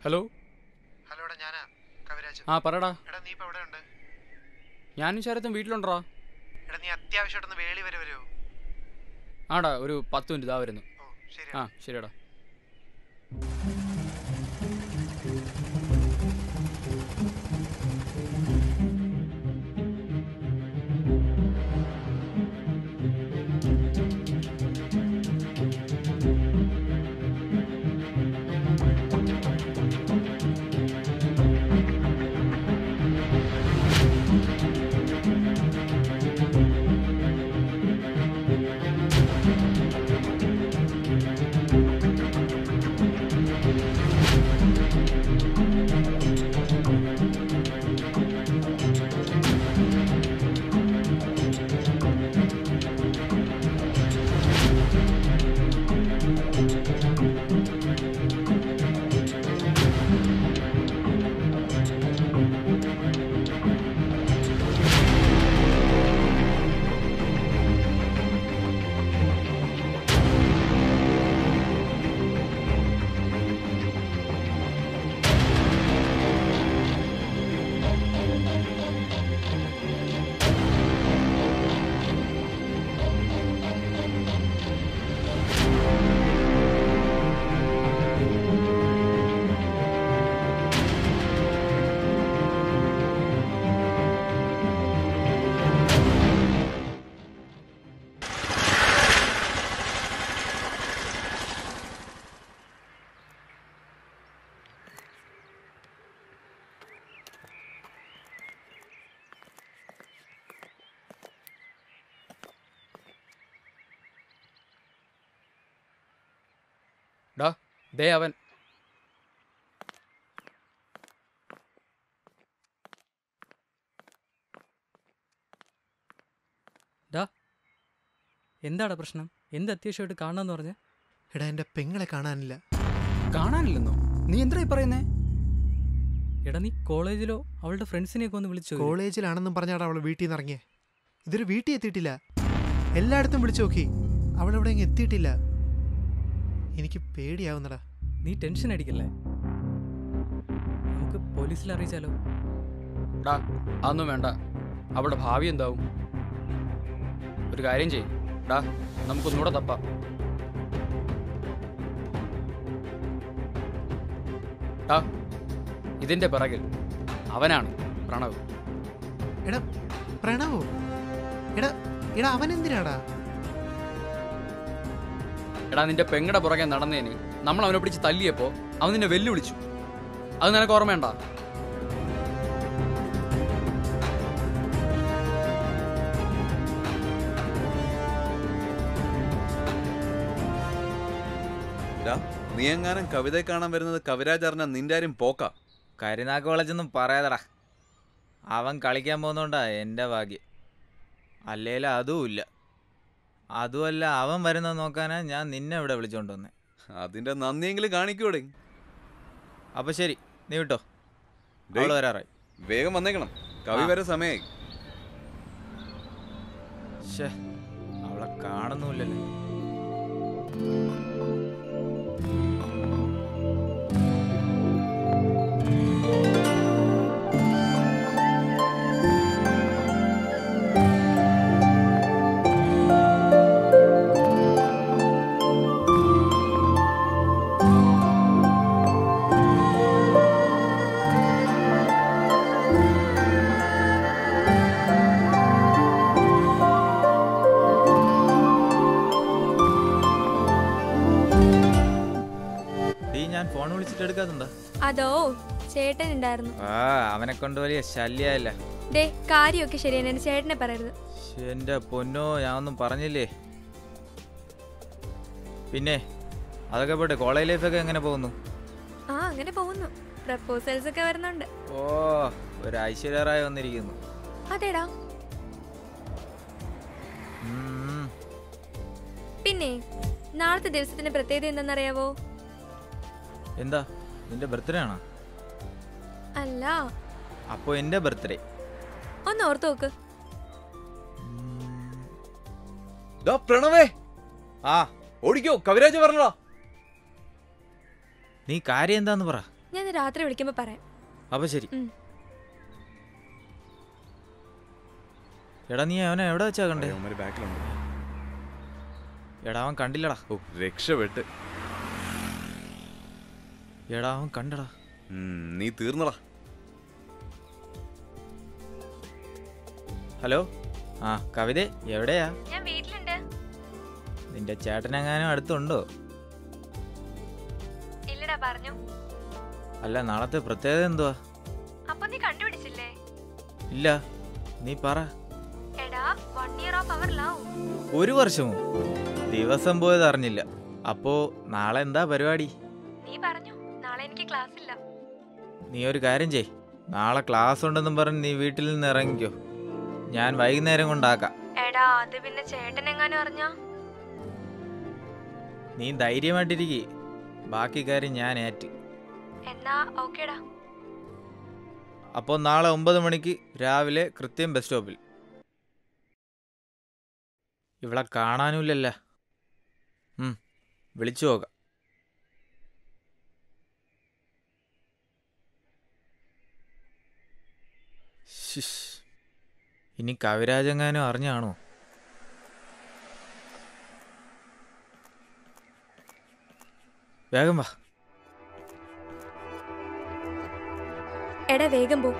Hello hello എടാ ഞാനാ കവിരാജ് ആ പറടാ എടാ നീ ഇപ്പൊ എവിടെ ഉണ്ട് ഞാനും ശരത്തും വീട്ടിലുണ്ടോ എടാ നീ അത്യാവശ്യമായിട്ടൊന്ന് വേളി വരെ വരുമോ ആടാ ഒരു പത്ത് മിനിറ്റ് ഇതാ വരുന്നു ഓ ശരി ആ ശരിയടാ ഡാ ദേ അവൻ എന്താടാ പ്രശ്നം എന്ത് അത്യാവശ്യമായിട്ട് കാണാന്ന് പറഞ്ഞ എടാ എന്റെ പെങ്ങളെ കാണാനില്ല കാണാനില്ലെന്നോ നീ എന്താ ഈ പറയുന്നേ എടാ നീ കോളേജിലോ അവളുടെ ഫ്രണ്ട്സിനെയൊക്കെ ഒന്ന് വിളിച്ചു കോളേജിലാണെന്നും പറഞ്ഞാടാ അവള് വീട്ടിൽ നിന്ന് ഇറങ്ങിയേ ഇതൊരു വീട്ടിൽ എത്തിയിട്ടില്ല എല്ലായിടത്തും വിളിച്ചു നോക്കി അവളെവിടെ ഇങ്ങ് എത്തിയിട്ടില്ല എനിക്ക് പേടിയാവുന്നടാ നീ ടെൻഷൻ അടിക്കല്ലേ നമുക്ക് പോലീസിൽ അറിയിച്ചാലോ ഡാ അതൊന്നും വേണ്ട അവളുടെ ഭാവി എന്താവും ഒരു കാര്യം ചെയ്യും ഡാ നമുക്കൊന്നുകൂടെ തപ്പാം ഡാ ഇതിന്റെ പിറകിൽ അവനാണ് പ്രണവ് എടാ പ്രണവോ എടാ എടാ അവൻ എന്തിനാടാ എടാ നിന്റെ പെങ്ങടെ പുറകെ നടന്നതിന് നമ്മൾ അവനെ പിടിച്ച് തല്ലിയപ്പോ അവൻ നിന്നെ വെല്ലുവിളിച്ചു അത് നിനക്ക് ഓർമ്മയുണ്ടാ ഡാ, നീ എങ്ങാനും കവിതയെ കാണാൻ വരുന്നത് കവിരാജ് അറിഞ്ഞ നിന്റെ ആരും പോക്ക കരുനാക്ക് വളച്ചൊന്നും പറയാതടാ അവൻ കളിക്കാൻ പോകുന്നോണ്ടാ എൻ്റെ ഭാഗ്യം അല്ലേലും അതുമില്ല അതുമല്ല അവൻ വരുന്നത് നോക്കാനാ ഞാൻ നിന്നെ ഇവിടെ വിളിച്ചോണ്ട് വന്നേ അതിന്റെ നന്ദിയെങ്കിലും കാണിക്കൂടെ അപ്പൊ ശരി നീ വിട്ടോ ഡേയ്. അവള് വരാറായി വേഗം വന്നേക്കണം കവി ആ. വരെ സമയായി ശ്ശേ അവളെ കാണുന്നുമില്ലല്ലോ ഡീ ഞാൻ ഫോൺ വിളിച്ചിട്ട് എടുക്കാത്തുണ്ടോ അതോ ചേട്ടൻ ഉണ്ടായിരുന്നു ആ അവനെ കൊണ്ട് വലിയ ശല്യല്ല ദേ കാര്യമൊക്കെ ശരിയാണ് എന്റെ ചേട്ടനെ പറയരുത് എന്റെ പൊന്നോ ഞാൻ ഒന്നും പറഞ്ഞില്ലേ പിന്നെ അതൊക്കെ പോട്ടെ കോളേജ് ലൈഫൊക്കെ എങ്ങനെ പോകുന്നു ആ അങ്ങനെ പോകുന്നു പ്രപ്പോസൽസ് ഒക്കെ വരുന്നുണ്ട് ഓ ഒരു ഐശ്വര്യറായി വന്നിരിക്കുന്നു അതേടാ ഉം. പിന്നെ നാളത്തെ ദിവസത്തിന്റെ പ്രത്യേകത എന്തെന്നറിയാവോ എന്താ നിന്റെ ബർത്ത്ഡേ ആണോ അല്ല അപ്പോൾ എൻ്റെ ബർത്ത്ഡേ ഒന്ന് ഓർത്തു നോക്ക് ഡാ പ്രണവേ ആ ഓടിക്കോ കവിരാജ് പറഞ്ഞടാ നീ കാര്യം എന്താന്ന് പറ ഞാൻ ഇന്ന് രാത്രി വിളിക്കുമ്പോൾ പറയാം അപ്പൊ ശരി ഉം. എടാ നീ അവനെ എവിടെ വെച്ചാ കണ്ടേ അവന്മാര് ബാക്കിലുണ്ട് എടാ അവൻ കണ്ടില്ലടാ ഓ രക്ഷപ്പെട്ട് എടാ അവൻ കണ്ടടാ ഉം, നീ തീർന്നടാ ഹലോ ആ കവിത എവിടെയാ ഞാൻ വീട്ടിലുണ്ട് നിന്റെ ചേട്ടനെങ്ങാനും അടുത്തുണ്ടോ ഇല്ലടാ പറഞ്ഞു അല്ല നാളത്തെ പ്രത്യേകത എന്തുവാ അപ്പൊ നീ കണ്ടുപിടിച്ചില്ലേ ഇല്ല നീ പറ എടാ one year of our love ഒരു വർഷമോ ദിവസം പോയത് അറിഞ്ഞില്ല അപ്പോ നാളെ എന്താ പരിപാടി നീ പറഞ്ഞു നാളെ എനിക്ക് ക്ലാസ് ഇല്ല നീ ഒരു കാര്യം ചെയ് നാളെ ക്ലാസ് ഉണ്ടെന്നും പറഞ്ഞ് നീ വീട്ടിൽ നിന്ന് ഇറങ്ങിക്കോ ഞാൻ വൈകുന്നേരം കൊണ്ടാക്കാം എടാ അത് പിന്നെ ചേട്ടൻ എങ്ങാനും അറിഞ്ഞാ നീ ധൈര്യമായിട്ടിരിക്കെ ബാക്കി കാര്യം ഞാൻ ഏറ്റ് എന്നാ ഓക്കേടാ അപ്പോൾ നാളെ ഒമ്പത് മണിക്ക് രാവിലെ കൃത്യം ബസ് സ്റ്റോപ്പിൽ ഇവളെ കാണാനുമില്ലല്ല ഉം, വിളിച്ചു നോക്കാം ശ്ശിഷ്. ഇനി കവിരാജെങ്ങാനും അറിഞ്ഞാണോ വേഗം വാ എടാ വേഗം പോ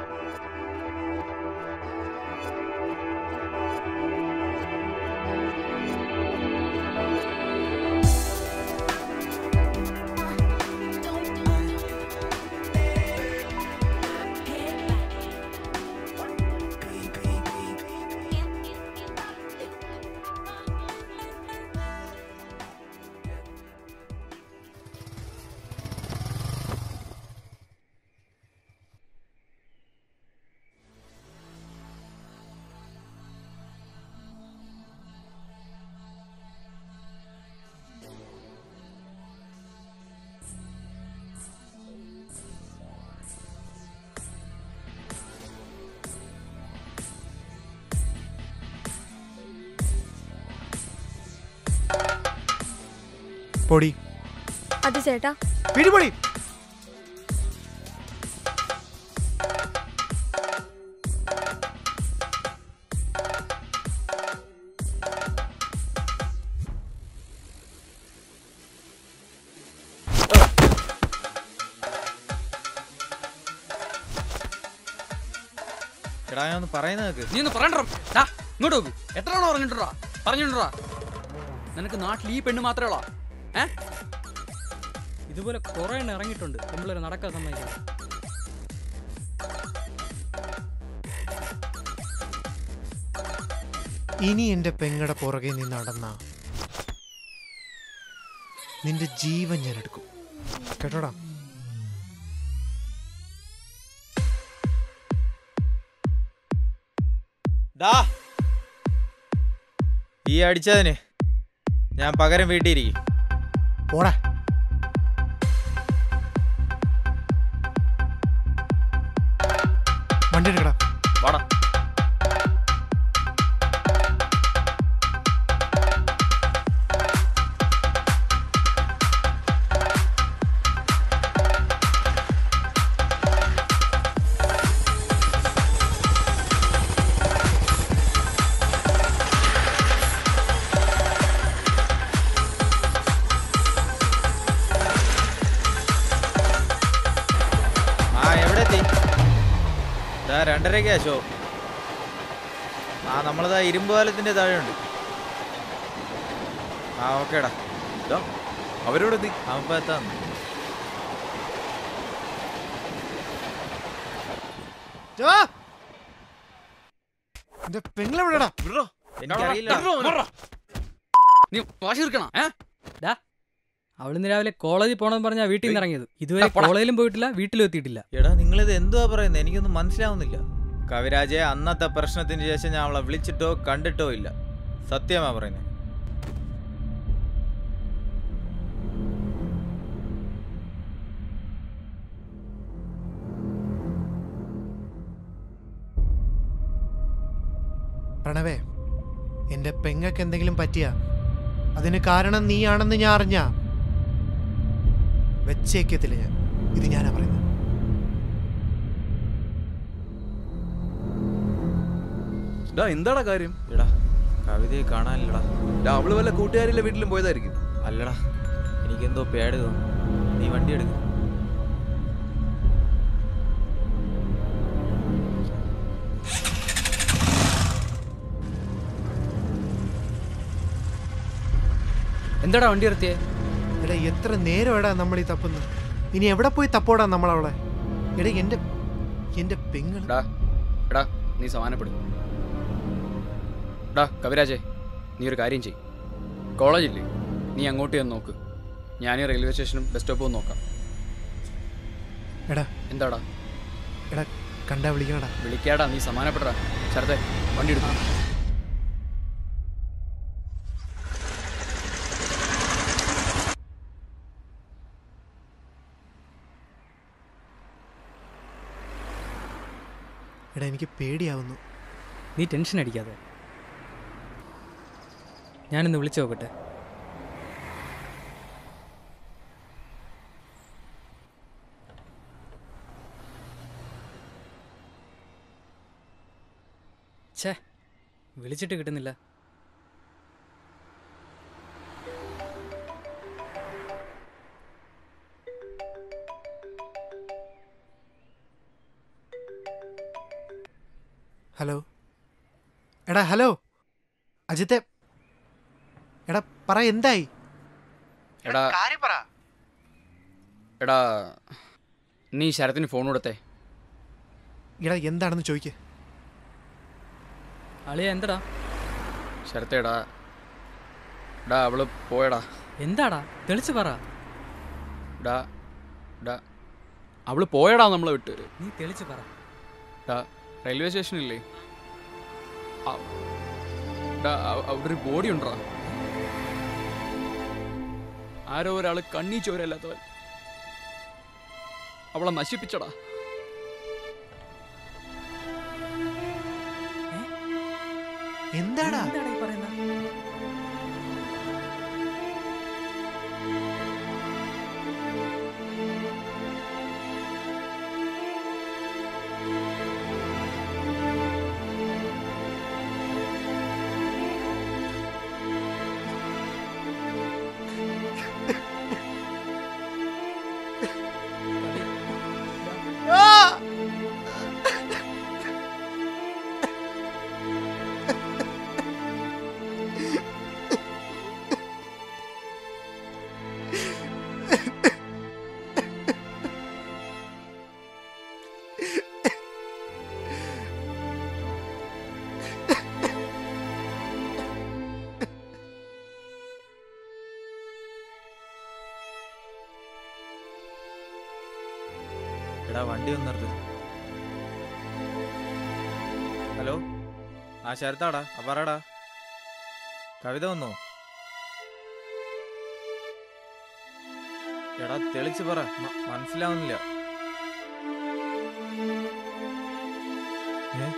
പൊടി അത് ചേട്ടാ പിടിപൊടി എടാ ഞാൻ ഒന്ന് പറയുന്നത് കേക്ക് നീ ഒന്ന് പറയണ്ട ഡാ ഇങ്ങോട്ട് നോക്ക് എത്ര ആളോ പറഞ്ഞിട്ടുണ്ടാ പറഞ്ഞിട്ടുണ്ടാ നിനക്ക് നാട്ടിൽ ഈ പെണ്ണ് മാത്രമേ ഉള്ളോ ഏ ഇതുപോലെ കുറേ എണ്ണം ഇറങ്ങിയിട്ടുണ്ട് പെമ്പിള്ളേർ നടക്കാൻ സമ്മതിക്കാം ഇനി എന്റെ പെങ്ങടെ പുറകെ നീ നടന്ന നിന്റെ ജീവൻ ഞാൻ എടുക്കും കേട്ടോടാ ഡാ ഈ അടിച്ചതിന് ഞാൻ പകരം വീട്ടിയിരിക്കും പോടാ വണ്ടി എടുക്കടാ വാടാ ആ എവിടെ എത്തി ഇതാ രണ്ടരയ്ക്കാ ഷോ ആ നമ്മളിതാ ഇരുമ്പ് പാലത്തിന്റെ താഴെയുണ്ട് ആ ഓക്കേടാ ദാ, അവരോടെത്തി അവപ്പ എത്താന്ന് ജോ! എന്റെ പെങ്ങളെവിടെടാ വിടറോ എനിക്കറിയില്ല നീ വാശി തീർക്കണം ഏ ഡാ അവളിന്ന് രാവിലെ കോളേജിൽ പോകണമെന്ന് പറഞ്ഞാൽ വീട്ടിൽ നിന്ന് ഇറങ്ങിയത് ഇതുവരെ പോടാ. കോളേജിലും പോയിട്ടില്ല വീട്ടിലും എത്തിയിട്ടില്ല എടാ നിങ്ങളിത് എന്തുവാ പറയുന്നത് എനിക്കൊന്നും മനസ്സിലാവുന്നില്ല കവിരാജയെ അന്നത്തെ പ്രശ്നത്തിന് ശേഷം ഞാൻ അവളെ വിളിച്ചിട്ടോ കണ്ടിട്ടോ ഇല്ല സത്യമാ പറയുന്നത് പ്രണവേ എന്റെ പെങ്ങക്ക് എന്തെങ്കിലും പറ്റിയ അതിന് കാരണം നീയാണെന്ന് ഞാൻ അറിഞ്ഞ വെച്ചേക്കത്തില്ല ഞാൻ ഇത് ഞാനാ പറയുന്നത് ഡാ എന്താടാ കാര്യം എടാ കവിതയെ കാണാനില്ലടാ ഡാ അവള് വല്ല കൂട്ടുകാരിലെ വീട്ടിലും പോയതായിരിക്കും അല്ലടാ എനിക്കെന്തോ പേടി തോന്നുന്നു നീ വണ്ടി എടുക്ക് എന്താടാ വണ്ടി നിർത്തിയേ എടാ എത്ര നേരമാടാ നമ്മൾ ഈ തപ്പുന്നത് ഇനി എവിടെ പോയി തപ്പോടാ നമ്മൾ അവളെ എടാ എൻ്റെ എൻ്റെ പെങ്ങൾ എടാ എടാ നീ സമാനപ്പെടും എടാ കവിരാജേ നീ ഒരു കാര്യം ചെയ് കോളേജില്ലേ നീ അങ്ങോട്ട് ചെന്ന് നോക്ക് ഞാൻ ഈ റെയിൽവേ സ്റ്റേഷനും ബസ് സ്റ്റോപ്പും നോക്കാം എടാ എന്താടാ എടാ കണ്ടാ വിളിക്കണടാ വിളിക്കാടാ നീ സമാനപ്പെടടാ ശരത്തെ വണ്ടി എടുക്കാം എടാ എനിക്ക് പേടിയാവുന്നു നീ ടെൻഷൻ അടിക്കാതെ ഞാനൊന്ന് വിളിച്ചു നോക്കട്ടെ ഛേ വിളിച്ചിട്ട് കിട്ടുന്നില്ല ഹലോ എടാ ഹലോ അജിത്തെ എടാ പറ എന്തായി എടാ കാര്യം പറ എടാ നീ ശരത്തിന് ഫോൺ കൊടുത്തേ എടാ എന്താണെന്ന് ചോദിക്ക് അളിയ എന്തടാ ശരത്തേടാ എടാ അവള് പോയടാ എന്താടാ തെളിച്ച് പറ ഡാ ഡാ അവള് പോയടാ നമ്മളെ വിട്ട് നീ തെളിച്ച് പറ ഡാ റെയിൽവേ സ്റ്റേഷനില്ലേ ആ- ഡാ അവ- അവിടെ ഒരു ബോഡി ഉണ്ടോ ആരോ ഒരാള് കണ്ണീ ചോരല്ലാത്തവൻ അവളെ നശിപ്പിച്ചടാ എന്താടാ എന്താടാ ഈ പറയുന്നത് എടാ വണ്ടി ഒന്ന് നിർത്ത് ഹലോ ആ ശരത്താടാ ആ പറടാ കവിത വന്നോ എടാ തെളിച്ച് പറ മ- മനസ്സിലാവുന്നില്ല ഏ?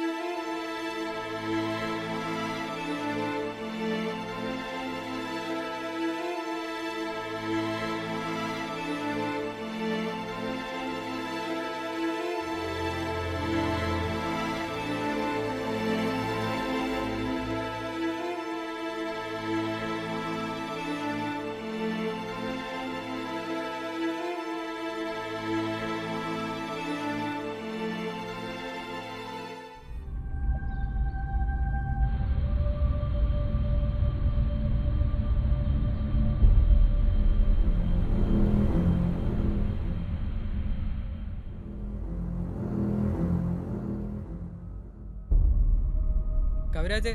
കവിരാജ്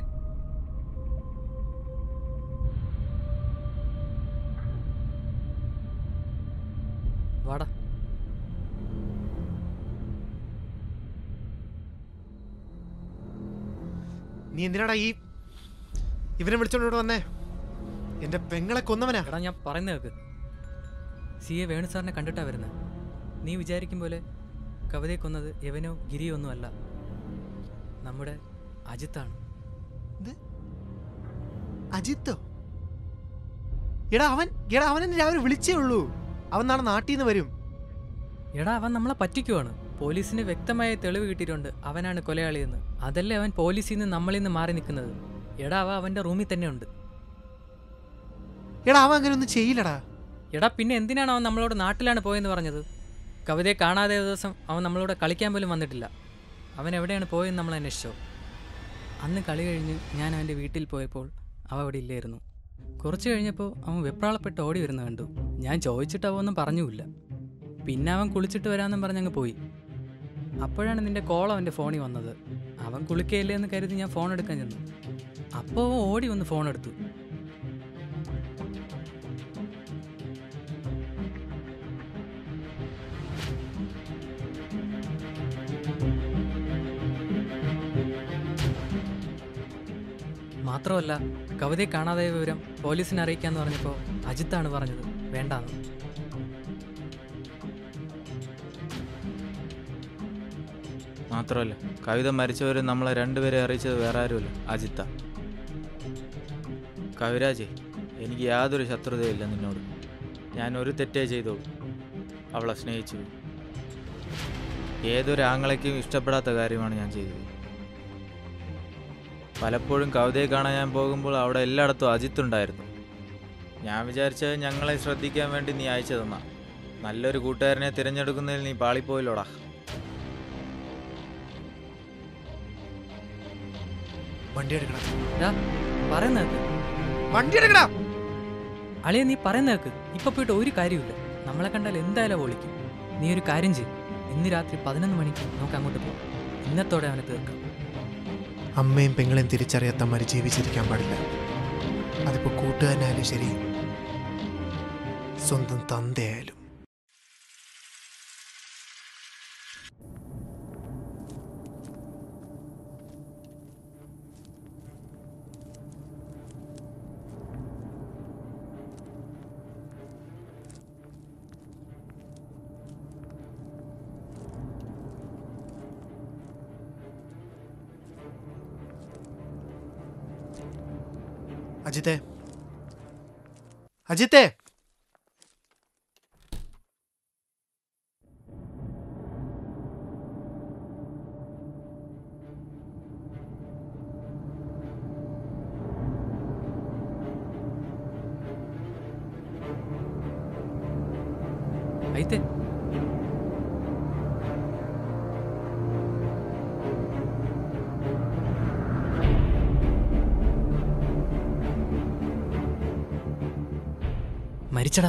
വാടാ നീ എന്തിനാടാ ഈ ഇവനെ വിളിച്ചോണ്ട് ഇവിടെ വന്നേ എന്റെ പെങ്ങളെ കൊന്നവനാ എടാ ഞാൻ പറയുന്ന കേൾക്ക് സി എ വേണു സാറിനെ കണ്ടിട്ടാ വരുന്നത് നീ വിചാരിക്കും പോലെ കവിതയെ കൊന്നത് യവനോ ഗിരിയോ ഒന്നും അല്ല നമ്മുടെ അജിത്താണ് അജിത്തോ എടാ അവൻ എടാ അവൻ എന്നെ രാവിലെ വിളിച്ചേ ഉള്ളൂ അവൻ നാളെ നാട്ടിൽ നിന്ന് വരും എടാ അവൻ നമ്മളെ പറ്റിക്കുവാണ് പോലീസിന് വ്യക്തമായ തെളിവ് കിട്ടിയിട്ടുണ്ട് അവനാണ് കൊലയാളിയെന്ന് അതല്ലേ അവൻ പോലീസിൽ നിന്ന് നമ്മളിൽ നിന്ന് മാറി നിൽക്കുന്നത് എടാ അവ അവൻ്റെ റൂമിൽ തന്നെ ഉണ്ട് എടാ അവൻ അങ്ങനെ ഒന്നും ചെയ്യില്ലടാ എടാ പിന്നെ എന്തിനാണ് അവൻ നമ്മളോട് നാട്ടിലാണ് പോയെന്ന് പറഞ്ഞത് കവിതയെ കാണാതെ ഒരു ദിവസം അവൻ നമ്മളോട് കളിക്കാൻ പോലും വന്നിട്ടില്ല അവൻ എവിടെയാണ് പോയെന്ന് നമ്മൾ അന്വേഷിച്ചോ അന്ന് കളി കഴിഞ്ഞ് ഞാൻ അവൻ്റെ വീട്ടിൽ പോയപ്പോൾ അവ അവിടെ ഇല്ലായിരുന്നു കുറച്ച് കഴിഞ്ഞപ്പോൾ അവൻ വെപ്രാളപ്പെട്ട് ഓടി വരുന്ന കണ്ടു ഞാൻ ചോദിച്ചിട്ട് അവ ഒന്നും പറഞ്ഞുമില്ല പിന്നെ അവൻ കുളിച്ചിട്ട് വരാമെന്നും പറഞ്ഞങ്ങ് പോയി അപ്പോഴാണ് നിന്റെ കോൾ അവൻ്റെ ഫോണിൽ വന്നത് അവൻ കുളിക്കയില്ലേ എന്ന് കരുതി ഞാൻ ഫോൺ എടുക്കാൻ ചെന്നു അപ്പോൾ അവൻ ഓടി വന്ന് ഫോൺ എടുത്തു മാത്രമല്ല കവിതയെ കാണാതായ വിവരം പോലീസിനെ അറിയിക്കാന്ന് പറഞ്ഞപ്പോൾ അജിത്താണ് പറഞ്ഞത് വേണ്ടാന്ന് മാത്രമല്ല കവിത മരിച്ചവർ നമ്മളെ രണ്ടുപേരെ അറിയിച്ചത് വേറെ ആരുമല്ല അജിത്ത കവിരാജേ എനിക്ക് യാതൊരു ശത്രുതയില്ല നിന്നോട് ഞാൻ ഒരു തെറ്റേ ചെയ്തോളൂ അവളെ സ്നേഹിച്ചു ഏതൊരു ആങ്ങളയ്ക്കും ഇഷ്ടപ്പെടാത്ത കാര്യമാണ് ഞാൻ ചെയ്തത് പലപ്പോഴും കവിതയെ കാണാൻ ഞാൻ പോകുമ്പോൾ അവിടെ എല്ലായിടത്തും അജിത്തുണ്ടായിരുന്നു ഞാൻ വിചാരിച്ചത് ഞങ്ങളെ ശ്രദ്ധിക്കാൻ വേണ്ടി നീ അയച്ചു തന്നാ നല്ലൊരു കൂട്ടുകാരനെ തിരഞ്ഞെടുക്കുന്നതിൽ നീ പാളിപ്പോയില്ലോടാ വണ്ടി എടുക്കടാ ഡാ പറയുന്ന കേക്ക് വണ്ടി എടുക്കടാ അളിയ നീ പറയുന്ന കേക്ക് ഇപ്പൊ പോയിട്ട് ഒരു കാര്യമില്ല നമ്മളെ കണ്ടാൽ എന്തായാലും വിളിക്കും നീ ഒരു കാര്യം ചെയ്യും ഇന്ന് രാത്രി പതിനൊന്ന് മണിക്ക് നമുക്ക് അങ്ങോട്ട് പോകാം ഇന്നത്തോടെ അവനെ തീർക്കാം അമ്മയും പെങ്ങളെയും തിരിച്ചറിയാത്തമാര് ജീവിച്ചിരിക്കാൻ പാടില്ല അതിപ്പോ കൂട്ടുകാരനായാലും ശരി സ്വന്തം തന്തയായാലും അജിത്തെ അജിത്തെ అయితే മരിച്ചടാ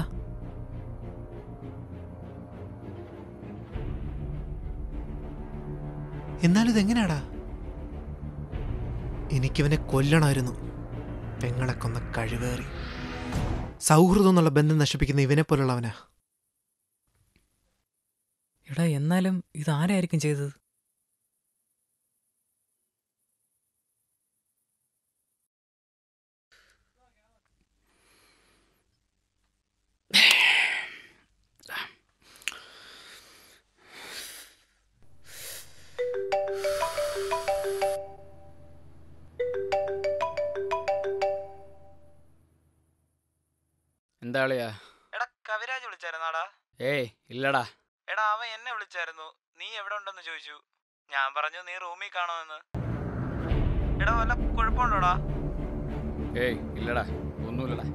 എന്നാലും ഇതെങ്ങനെയാടാ എനിക്കിവനെ കൊല്ലണമായിരുന്നു പെങ്ങളെ കൊന്ന കഴിവേറി സൗഹൃദം എന്നുള്ള ബന്ധം നശിപ്പിക്കുന്ന ഇവനെ പോലുള്ളവനാ എടാ എന്നാലും ഇത് ആരായിരിക്കും ചെയ്തത് എന്താ കളിയാ എടാ കവിരാജ് വിളിച്ചായിരുന്നാടാ ഏയ് ഇല്ലടാ എടാ അവൻ എന്നെ വിളിച്ചായിരുന്നു നീ എവിടെ ഉണ്ടെന്ന് ചോദിച്ചു ഞാൻ പറഞ്ഞു നീ റൂമിൽ കാണുമെന്ന് എടാ വല്ല കുഴപ്പമുണ്ടോടാ ഏയ് ഇല്ലടാ ഒന്നുമില്ലടാ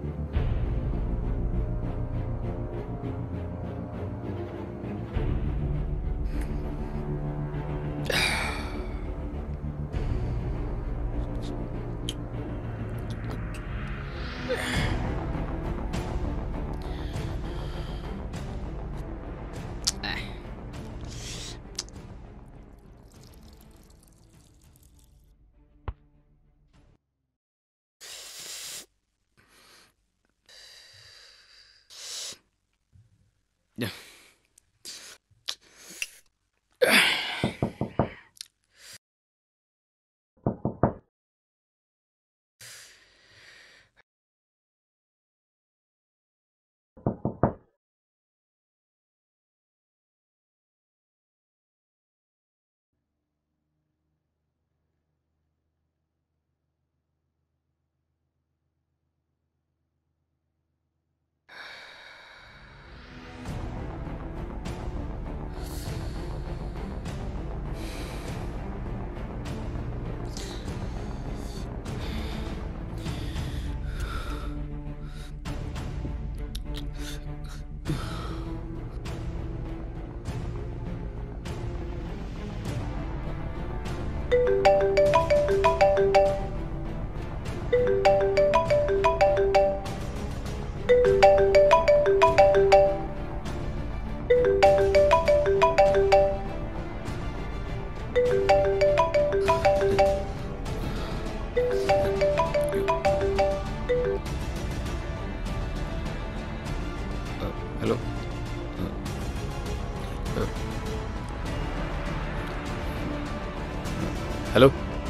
ഹലോ ഹലോ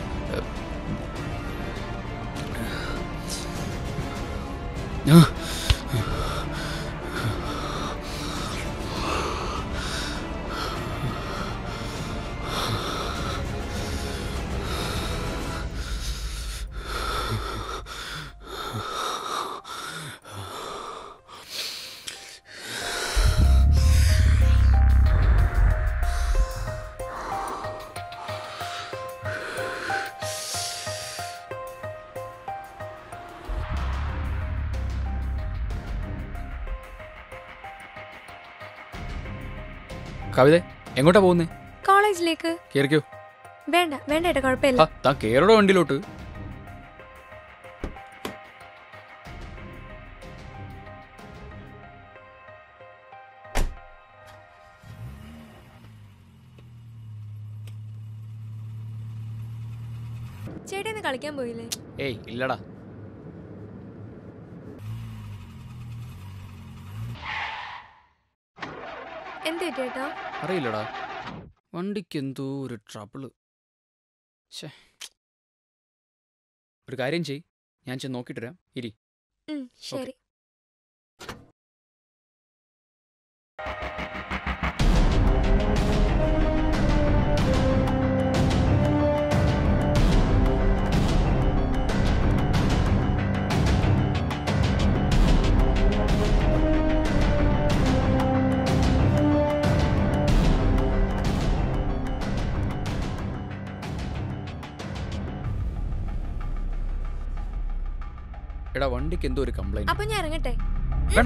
കവിത എങ്ങോട്ടാ പോകുന്നേ കോളേജിലേക്ക് കേറിക്കോ വേണ്ട വേണ്ട ഏട്ടാ കുഴപ്പമില്ല ആ താൻ കേറോടെ വണ്ടിയിലോട്ട് ചേട്ടാ ഇന്ന് കളിക്കാൻ പോയില്ലേ ഏയ് ഇല്ലടാ എന്ത് പറ്റി ചേട്ടാ അറിയില്ലടാ വണ്ടിക്ക് എന്തോ ഒരു ട്രബിള് ശ്ശേ ഒരു കാര്യം ചെയ് ഞാൻ ചെന്ന് നോക്കിയിട്ട് വരാം ഇരി ഉം, ശരി എടാ വണ്ടിക്ക് എന്തോ ഒരു കംപ്ലൈന്റ് അപ്പൊ ഞാൻ ഇറങ്ങട്ടെ വേണ്ട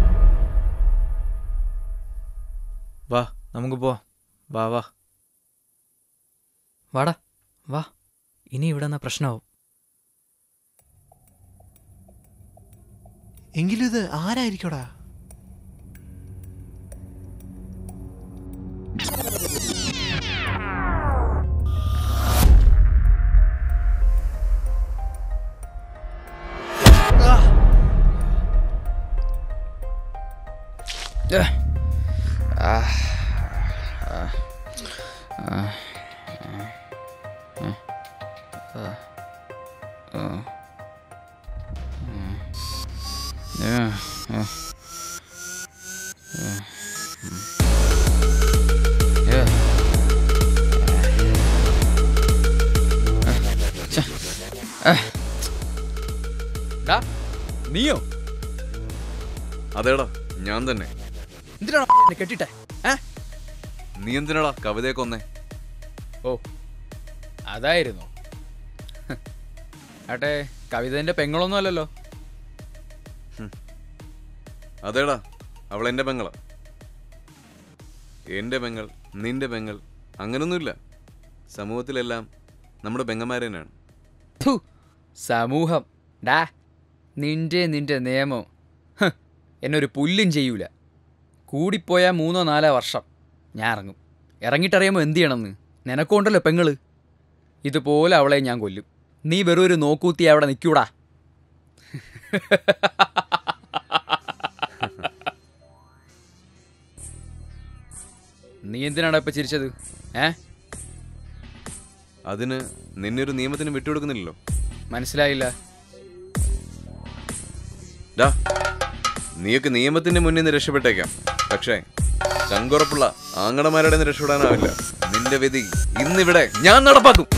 വാ നമുക്ക് പോവാം വാ വാ വാടാ വാ ഇനി ഇവിടെ നിന്ന് പ്രശ്നമാവും എങ്കിലും ഇത് ആരായിരിക്കോടാ ഡാ നീയോ അതേടാ ഞാൻ തന്നെ എന്തിനാണോ എന്നെ കെട്ടിട്ടെ ഏ നീ എന്തിനാടാ കവിതയെ കൊന്നേ ഓ അതായിരുന്നു ആട്ടെ കവിതന്റെ പെങ്ങളൊന്നും അല്ലല്ലോ അതേടാ അവൾ എൻ്റെ പെങ്ങളാ എൻ്റെ പെങ്ങൾ നിന്റെ പെങ്ങൾ അങ്ങനൊന്നുമില്ല സമൂഹത്തിലെല്ലാം നമ്മുടെ പെങ്ങന്മാര് തന്നെയാണ് ഥു, സമൂഹം ഡാ നിന്റെ നിന്റെ നിയമം ഹ്, എന്നെ ഒരു പുല്ലും ചെയ്യൂല കൂടിപ്പോയാൽ മൂന്നോ നാലോ വർഷം ഞാൻ ഇറങ്ങും ഇറങ്ങിയിട്ടറിയുമ്പോൾ എന്ത് ചെയ്യണമെന്ന് നിനക്കൊണ്ടല്ലോ പെങ്ങള് ഇതുപോലെ അവളെ ഞാൻ കൊല്ലും നീ വെറും ഒരു നോക്കൂത്തി അവിടെ നിൽക്കൂടാ നീ എന്തിനാണ് ഇപ്പൊ ചിരിച്ചത് ഏ അതിന് നിന്നെ ഒരു നിയമത്തിന് വിട്ടുകൊടുക്കുന്നില്ലല്ലോ മനസ്സിലായില്ല ഡാ നീയൊക്കെ നിയമത്തിന്റെ മുന്നിൽ നിന്ന് രക്ഷപ്പെട്ടേക്കാം പക്ഷേ ചങ്കുറപ്പുള്ള ആങ്ങടമാരുടെ നിന്ന് രക്ഷപ്പെടാനാവില്ല നിന്റെ വിധി ഇന്നിവിടെ ഞാൻ നടപ്പാക്കും